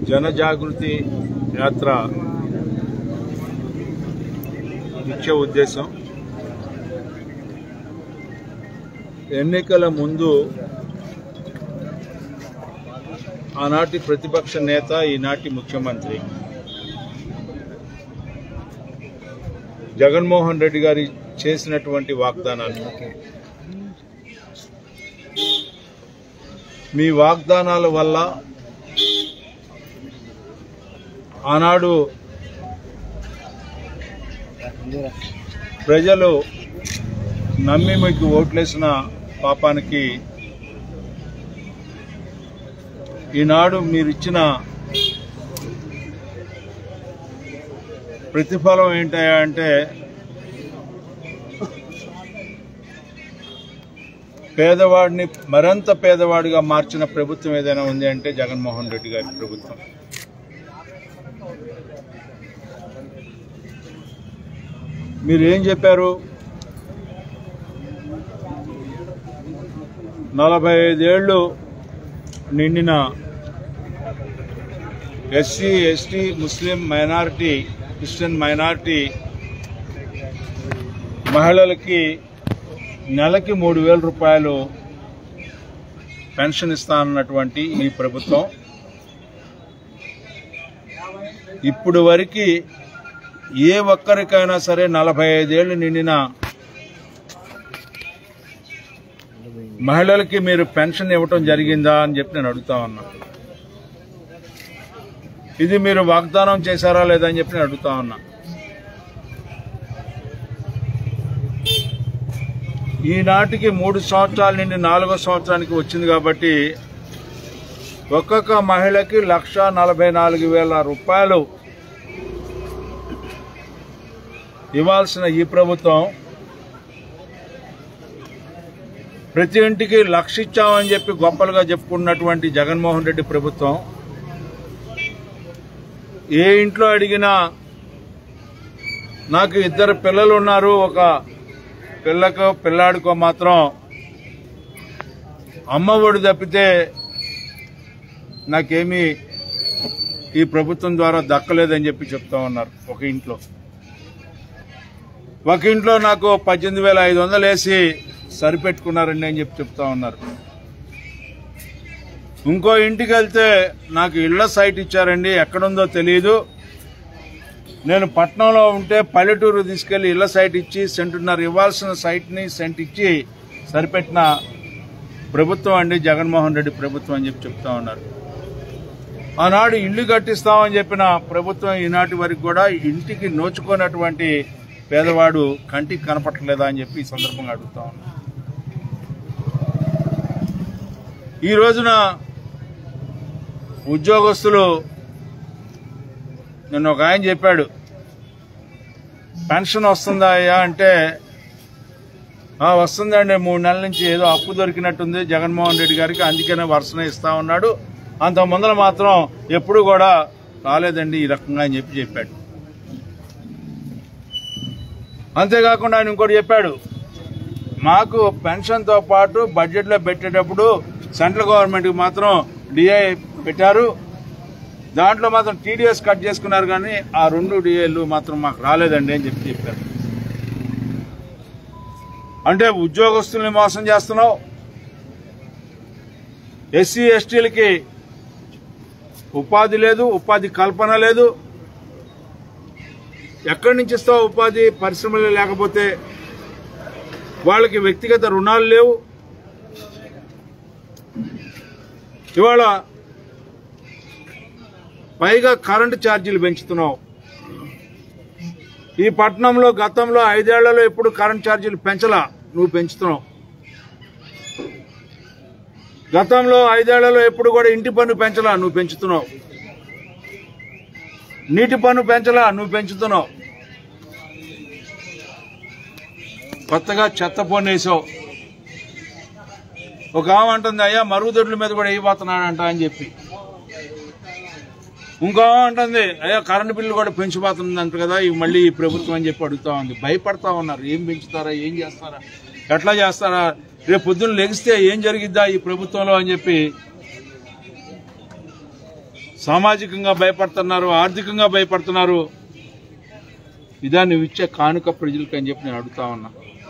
జనజాగృతి యాత్ర ముఖ్య ఉద్దేశం ఎన్నికల ముందు ఆనాటి ప్రతిపక్ష నేత ఈనాటి ముఖ్యమంత్రి జగన్మోహన్ రెడ్డి గారి చేసినటువంటి వాగ్దానాలు మీ వాగ్దానాల వల్ల ఆనాడు ప్రజలు నమ్మి మీకు ఓట్లేసిన పాపానికి ఈనాడు మీరిచ్చిన ప్రతిఫలం ఏంటయా అంటే పేదవాడిని మరింత పేదవాడిగా మార్చిన ప్రభుత్వం ఏదైనా ఉంది అంటే జగన్మోహన్ రెడ్డి గారి ప్రభుత్వం మీరు ఏం చెప్పారు నలభై ఐదేళ్లు నిండిన SC ST Muslim minority Christian minority మహిళలకి నెలకి మూడు వేల రూపాయలు పెన్షన్ ఇస్తానన్నటువంటి ఈ ప్రభుత్వం ఇప్పుడు వరకు ఏ ఒక్కరికైనా సరే నలభై ఐదేళ్లు నిండిన మహిళలకి మీరు పెన్షన్ ఇవ్వటం జరిగిందా అని చెప్పి నేను అడుగుతా ఉన్నా ఇది మీరు వాగ్దానం చేశారా లేదా అని చెప్పి నేను అడుగుతా ఉన్నా ఈనాటికి మూడు సంవత్సరాల నుండి నాలుగో సంవత్సరానికి వచ్చింది కాబట్టి ఒక్కొక్క మహిళకి లక్ష నలభై నాలుగు వేల రూపాయలు ఇవ్వాల్సిన ఈ ప్రభుత్వం ప్రతి ఇంటికి లక్ష ఇచ్చామని చెప్పి గొప్పలుగా చెప్పుకున్నటువంటి జగన్మోహన్ రెడ్డి ప్రభుత్వం ఏ ఇంట్లో అడిగినా నాకు ఇద్దరు పిల్లలు ఉన్నారు ఒక పిల్లకు పిల్లాడికో మాత్రం అమ్మ ఒడి తప్పితే నాకేమీ ఈ ప్రభుత్వం ద్వారా దక్కలేదని చెప్పి చెప్తా ఉన్నారు ఒక ఇంట్లో ఒక ఇంట్లో నాకు పద్దెనిమిది వేల ఐదు వందలు వేసి సరిపెట్టుకున్నారండి అని చెప్పి చెప్తా ఉన్నారు ఇంకో ఇంటికి వెళ్తే నాకు ఇళ్ల సైట్ ఇచ్చారండి ఎక్కడుందో తెలియదు నేను పట్నంలో ఉంటే పల్లెటూరు తీసుకెళ్లి ఇళ్ల సైట్ ఇచ్చి సెంటున్నర ఇవ్వాల్సిన సైట్ని సెంట్ ఇచ్చి సరిపెట్టిన ప్రభుత్వం అండి జగన్మోహన్ రెడ్డి ప్రభుత్వం అని చెప్పి చెప్తా ఉన్నారు ఆనాడు ఇల్లు కట్టిస్తామని చెప్పిన ప్రభుత్వం ఈనాటి వరకు కూడా ఇంటికి నోచుకున్నటువంటి పేదవాడు కంటికి కనపట్టలేదా అని చెప్పి ఈ సందర్భంగా అడుగుతా ఉన్నా ఈ రోజున ఉద్యోగస్తులు నిన్న ఒక ఆయన చెప్పాడు పెన్షన్ వస్తుందా అయ్యా అంటే "ఆ, వస్తుందండి మూడు నెలల నుంచి ఏదో అప్పు దొరికినట్టుంది జగన్మోహన్ రెడ్డి గారికి అందుకనే వరుసనే ఇస్తా ఉన్నాడు అంత ముందర మాత్రం ఎప్పుడు కూడా రాలేదండి ఈ రకంగా అని చెప్పి చెప్పాడు అంతేకాకుండా ఆయన ఇంకోటి చెప్పాడు మాకు పెన్షన్తో పాటు బడ్జెట్లో పెట్టేటప్పుడు సెంట్రల్ గవర్నమెంట్కి మాత్రం డిఐ పెట్టారు దాంట్లో మాత్రం టీడీఎస్ కట్ చేసుకున్నారు కానీ ఆ రెండు డిఏలు మాత్రం మాకు రాలేదండి అని చెప్పి చెప్పారు అంటే ఉద్యోగస్తుల్ని మోసం చేస్తున్నావు ఎస్సీ ఎస్టీలకి ఉపాధి లేదు ఉపాధి కల్పన లేదు ఎక్కడి నుంచి ఇస్తావు ఉపాధి పరిశ్రమలు లేకపోతే వాళ్ళకి వ్యక్తిగత రుణాలు లేవు ఇవాళ పైగా కరెంటు ఛార్జీలు పెంచుతున్నావు ఈ పట్టణంలో గతంలో ఐదేళ్లలో ఎప్పుడు కరెంట్ ఛార్జీలు పెంచలా నువ్వు పెంచుతున్నావు గతంలో ఐదేళ్లలో ఎప్పుడు కూడా ఇంటి పన్ను పెంచలా నువ్వు పెంచుతున్నావు నీటి పన్ను పెంచలా నువ్వు పెంచుతున్నావు కొత్తగా చెత్త పన్ను వేసావు ఒక ఆమె అంటుంది అయ్యా మరుగుదొడ్ల మీద కూడా వేయబోతున్నాడంట అని చెప్పి ఇంకో ఆమె అంటుంది అయ్యా కరెంటు బిల్లు కూడా పెంచిపోతుందంట కదా ఇవి మళ్ళీ ఈ ప్రభుత్వం అని చెప్పి అడుగుతా ఉంది భయపడతా ఉన్నారు ఏం పెంచుతారా ఏం చేస్తారా ఎట్లా చేస్తారా రేపు పొద్దున్న లెగిస్తే ఏం జరిగిద్దా ఈ ప్రభుత్వంలో అని చెప్పి సామాజికంగా భయపడుతున్నారు ఆర్థికంగా భయపడుతున్నారు ఇదా నువ్వు ఇచ్చే కానుక ప్రజలకు అని చెప్పి నేను అడుగుతా ఉన్నా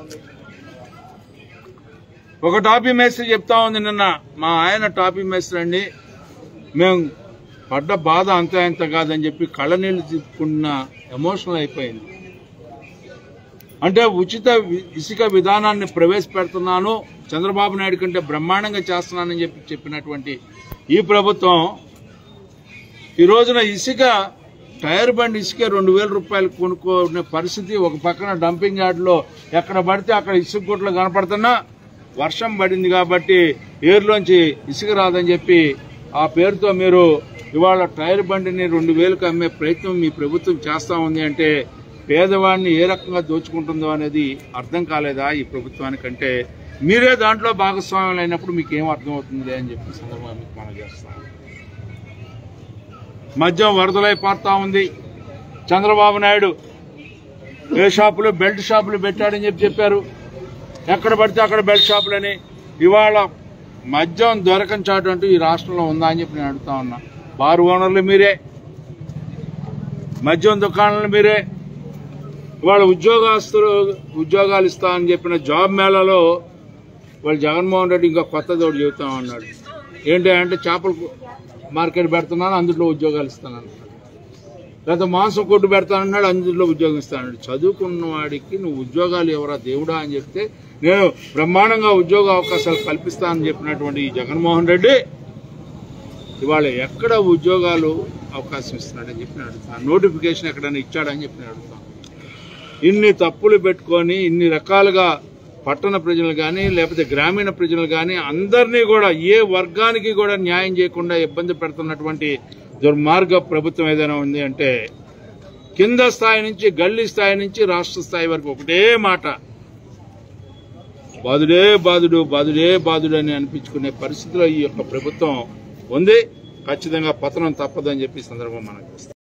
ఒక టాపీ మేస్త్రి చెప్తా ఉంది నిన్న మా ఆయన టాపీ మేస్త్రి అండి మేము పడ్డ బాధ అంత ఇంత కాదని చెప్పి కళ్ళనీళ్ళు తిప్పుకున్న ఎమోషనల్ అయిపోయింది అంటే ఉచిత వి- ఇసుక విధానాన్ని ప్రవేశపెడుతున్నాను చంద్రబాబు నాయుడు కంటే బ్రహ్మాండంగా చేస్తున్నానని చెప్పి చెప్పినటువంటి ఈ ప్రభుత్వం ఈ రోజున ఇసుక టైర్ బండి ఇసుక రెండు వేల రూపాయలు కొనుక్కునే పరిస్థితి ఒక పక్కన డంపింగ్ యార్డ్లో ఎక్కడ పడితే అక్కడ ఇసుక గుట్లు కనపడుతున్నా వర్షం పడింది కాబట్టి ఏరులోంచి ఇసుక రాదని చెప్పి ఆ పేరుతో మీరు ఇవాళ టైర్ బండిని రెండు వేలకు అమ్మే ప్రయత్నం మీ ప్రభుత్వం చేస్తా ఉంది అంటే పేదవాడిని ఏ రకంగా దోచుకుంటుందో అనేది అర్థం కాలేదా ఈ ప్రభుత్వానికంటే మీరే దాంట్లో భాగస్వామ్యం అయినప్పుడు మీకు ఏం అర్థం అవుతుంది అని చెప్పి సందర్భంగా మీకు మనం చేస్తాం మద్యం వరదలై పారుతా ఉంది చంద్రబాబు నాయుడు ఏ షాపులు బెల్ట్ షాపులు పెట్టాడని చెప్పి చెప్పారు ఎక్కడ పడితే అక్కడ బెల్ట్ షాపులని ఇవాళ మద్యం దొరకని చాటు అంటూ ఈ రాష్ట్రంలో ఉందా అని చెప్పి నేను అడుగుతా ఉన్నా బార్ ఓనర్లు మీరే మద్యం దుకాణాలు మీరే ఇవాళ ఉద్యోగస్తులు ఉద్యోగాలు ఇస్తా అని చెప్పిన జాబ్ మేళాలో వాళ్ళు జగన్మోహన్ రెడ్డి ఇంకా కొత్తది ఒకటి చెబుతా ఉన్నాడు ఏంటి అంటే చేపలు మార్కెట్ పెడుతున్నాను అందులో ఉద్యోగాలు ఇస్తాను లేదా మాంసం కొట్టు పెడతానన్నాడు అందులో ఉద్యోగం ఇస్తానన్నాడు చదువుకున్న వాడికి నువ్వు ఉద్యోగాలు ఎవరా దేవుడా అని చెప్తే నేను బ్రహ్మాండంగా ఉద్యోగ అవకాశాలు కల్పిస్తానని చెప్పినటువంటి ఈ జగన్మోహన్ రెడ్డి ఇవాళ ఎక్కడ ఉద్యోగాలు అవకాశం ఇస్తున్నాడని చెప్పి నేను అడుగుతాను నోటిఫికేషన్ ఎక్కడైనా ఇచ్చాడని చెప్పి నేను అడుగుతాను ఇన్ని తప్పులు పెట్టుకొని ఇన్ని రకాలుగా పట్టణ ప్రజలు కానీ లేకపోతే గ్రామీణ ప్రజలు కానీ అందరినీ కూడా ఏ వర్గానికి కూడా న్యాయం చేయకుండా ఇబ్బంది పెడుతున్నటువంటి దుర్మార్గ ప్రభుత్వం ఏదైనా ఉంది అంటే కింద స్థాయి నుంచి గల్లీ స్థాయి నుంచి రాష్ట్ర స్థాయి వరకు ఒకటే మాట బాధుడే బాధుడు బాధుడే బాధుడు అని అనిపించుకునే పరిస్థితిలో ఈ యొక్క ప్రభుత్వం ఉంది ఖచ్చితంగా పతనం తప్పదని చెప్పి ఈ సందర్భం మనకు